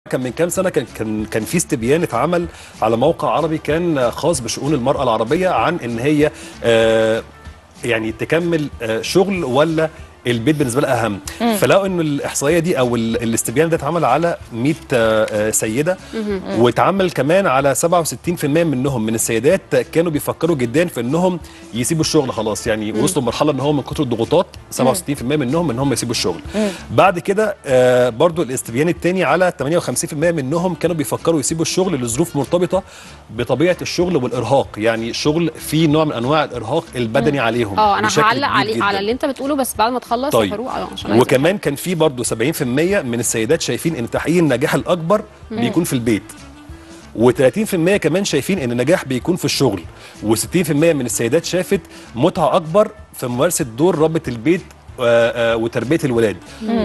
كان من كام سنه كان كان كان في استبيان اتعمل على موقع عربي كان خاص بشؤون المراه العربيه عن ان هي آه، يعني تكمل آه، شغل ولا البيت بالنسبه لها اهم فلقوا ان الاحصائيه دي او ال- الاستبيان ده اتعمل على 100 آه، آه، سيده واتعمل كمان على 67% منهم من السيدات كانوا بيفكروا جدا في انهم يسيبوا الشغل خلاص يعني وصلوا لمرحله ان هو من كتر الضغوطات 67% منهم ان هم يسيبوا الشغل بعد كده آه، برضو الاستبيان الثاني على 58% منهم كانوا بيفكروا يسيبوا الشغل لظروف مرتبطه بطبيعه الشغل والارهاق يعني شغل فيه نوع من انواع الارهاق البدني عليهم اه انا بشكل هعلق كبير على جداً. على اللي انت بتقوله بس بعد ما تخلص يا طيب فاروق اه عشان عايزة وكمان كان في برضه 70% من السيدات شايفين ان تحقيق النجاح الاكبر بيكون في البيت و30% كمان شايفين ان النجاح بيكون في الشغل و60% من السيدات شافت متعه اكبر في ممارسه دور ربة البيت آه، آه، وتربيه الولاد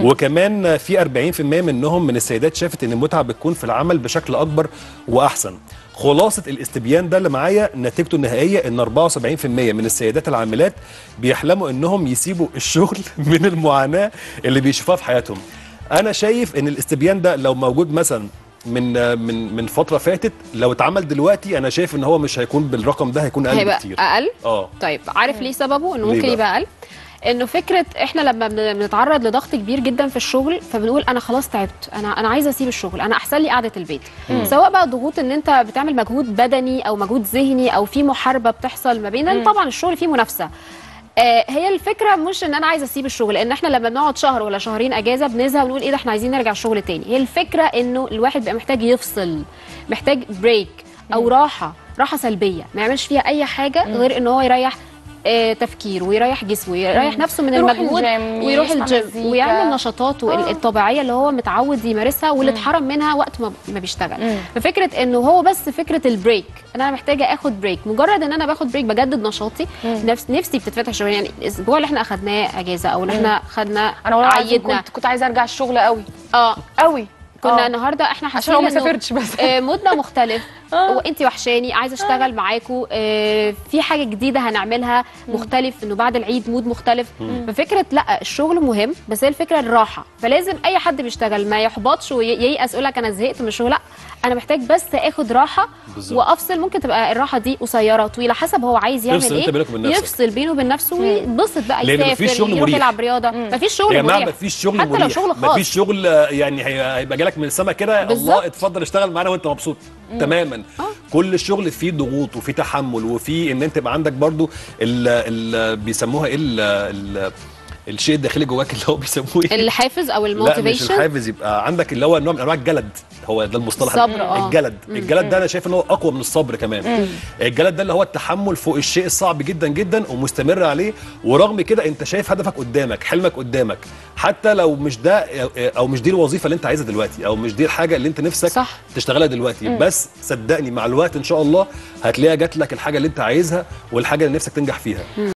وكمان في 40% منهم من السيدات شافت ان المتعه بتكون في العمل بشكل اكبر واحسن خلاصه الاستبيان ده اللي معايا نتيجته النهائيه ان 74% من السيدات العاملات بيحلموا انهم يسيبوا الشغل من المعاناه اللي بيشوفوها في حياتهم انا شايف ان الاستبيان ده لو موجود مثلا من من من فتره فاتت لو اتعمل دلوقتي انا شايف ان هو مش هيكون بالرقم ده هيكون اقل هيبقى بكتير اقل اه طيب عارف ليه سببه انه ليه ممكن بقى؟ يبقى اقل انه فكره احنا لما بن- بنتعرض لضغط كبير جدا في الشغل فبنقول انا خلاص تعبت انا انا عايزه اسيب الشغل انا احسن لي قعده البيت سواء بقى ضغوط ان انت بتعمل مجهود بدني او مجهود ذهني او في محاربه بتحصل ما بين لان طبعا الشغل فيه منافسه آه، هي الفكره مش ان انا عايزه اسيب الشغل لان احنا لما بنقعد شهر ولا شهرين اجازه بنزهق ونقول ايه ده احنا عايزين نرجع الشغل تاني هي الفكره انه الواحد بيبقى محتاج يفصل محتاج بريك او راحه راحه سلبيه ما يعملش فيها اي حاجه غير ان هو يريح آه، تفكيره ويريح جسمه ويريح نفسه من يروح المجهود الجيم، ويروح يسمع الجيم مزيكا. ويعمل نشاطاته آه. الطبيعيه اللي هو متعود يمارسها واللي اتحرم منها وقت ما ما بيشتغل ففكره انه هو بس فكره البريك انا محتاجه اخد بريك مجرد ان انا باخد بريك بجدد نشاطي نفس نفسي بتتفتح شويه يعني الاسبوع اللي احنا اخدناه اجازه او اللي احنا خدنا انا والله العظيم عيدنا كنت كنت عايزه ارجع الشغل قوي اه قوي كنا آه. النهارده احنا عشان حاسين لو ما إنه، سافرتش بس. آه، مودنا مختلف وانت وحشاني عايزه اشتغل معاكم آه، في حاجه جديده هنعملها مختلف انه بعد العيد مود مختلف ففكره لا الشغل مهم بس هي الفكره الراحه فلازم اي حد بيشتغل ما يحبطش وييأس يقول لك انا زهقت من الشغل لا انا محتاج بس اخد راحه بالظبط. وافصل ممكن تبقى الراحه دي قصيره طويله حسب هو عايز يعمل تفصل ايه أنت بينك وبين نفسك. يفصل بينه وبين نفسه ويتبسط بقى لأن يسافر مفيش شغل يروح مريح. يلعب رياضه مفيش شغل يا جماعه مريح مفيش شغل حتى مريح لو شغل خاص مفيش شغل آه، يعني هي- هيبقى جالك من السما كده بالظبط. الله اتفضل اشتغل معانا وانت مبسوط تماما كل الشغل فيه ضغوط وفيه تحمل وفيه ان انت يبقى عندك برضو ال ال بيسموها ايه ال ال الشيء الداخلي جواك اللي هو بيسموه ايه الحافز او لا مش الموتيفيشن الحافز يبقى عندك اللي هو نوع من انواع الجلد هو ده المصطلح الصبر، آه. الجلد الجلد ده انا شايف ان هو اقوى من الصبر كمان الجلد ده اللي هو التحمل فوق الشيء الصعب جدا جدا ومستمر عليه ورغم كده انت شايف هدفك قدامك حلمك قدامك حتى لو مش ده او مش دي الوظيفه اللي انت عايزها دلوقتي او مش دي الحاجه اللي انت نفسك صح. تشتغلها دلوقتي بس صدقني مع الوقت ان شاء الله هتلاقيها جات لك الحاجه اللي انت عايزها والحاجه اللي نفسك تنجح فيها